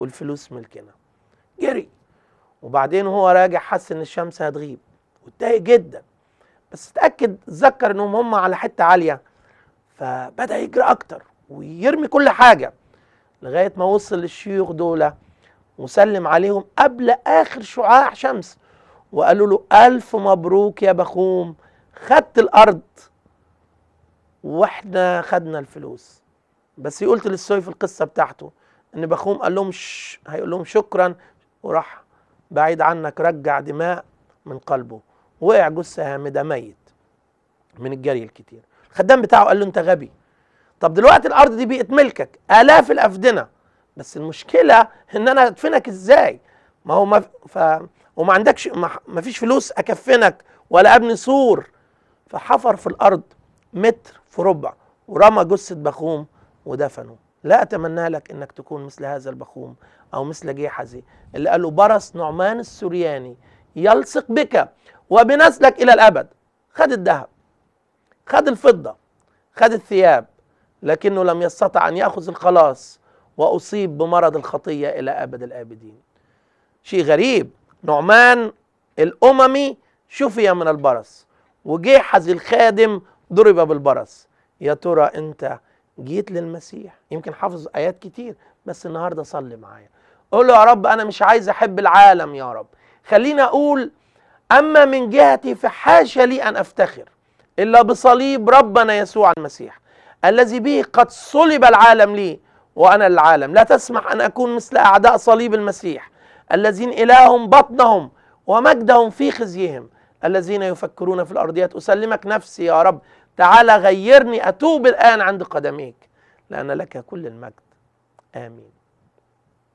والفلوس ملكنا جري وبعدين وهو راجع حس ان الشمس هتغيب واتضايق جدا بس اتاكد اتذكر انهم هم على حته عاليه فبدا يجري اكتر ويرمي كل حاجه لغايه ما وصل للشيوخ دول وسلم عليهم قبل اخر شعاع شمس وقالوا له الف مبروك يا بخوم خدت الارض واحنا خدنا الفلوس بس قلت للسوي في القصه بتاعته ان بخوم قال لهم ش... هيقول لهم شكرا وراح بعيد عنك رجع دماء من قلبه وقع جثه هامده ميت من الجري الكتير الخدام بتاعه قال له انت غبي طب دلوقتي الارض دي بقت ملكك الاف الافدنه بس المشكله ان انا ادفنك ازاي ما هو ما ف... وما عندكش ما... ما فيش فلوس اكفنك ولا ابني سور فحفر في الارض متر في ربع ورمى جثه بخوم ودفنه لا اتمنى لك انك تكون مثل هذا البخوم او مثل جيحزي اللي قال له برص نعمان السورياني يلصق بك وبنسلك الى الابد خد الذهب خد الفضه خد الثياب لكنه لم يستطع ان ياخذ الخلاص واصيب بمرض الخطيه الى ابد الابدين شيء غريب نعمان الاممي شفي من البرص وجيحز الخادم ضرب بالبرص يا ترى انت جيت للمسيح يمكن حافظ ايات كتير بس النهارده صلي معايا قول له يا رب انا مش عايز احب العالم يا رب خليني اقول اما من جهتي فحاشا لي ان افتخر الا بصليب ربنا يسوع المسيح الذي به قد صلب العالم لي وانا العالم لا تسمح ان اكون مثل اعداء صليب المسيح الذين الههم بطنهم ومجدهم في خزيهم الذين يفكرون في الارضيات اسلمك نفسي يا رب تعالى غيرني اتوب الان عند قدميك لان لك كل المجد امين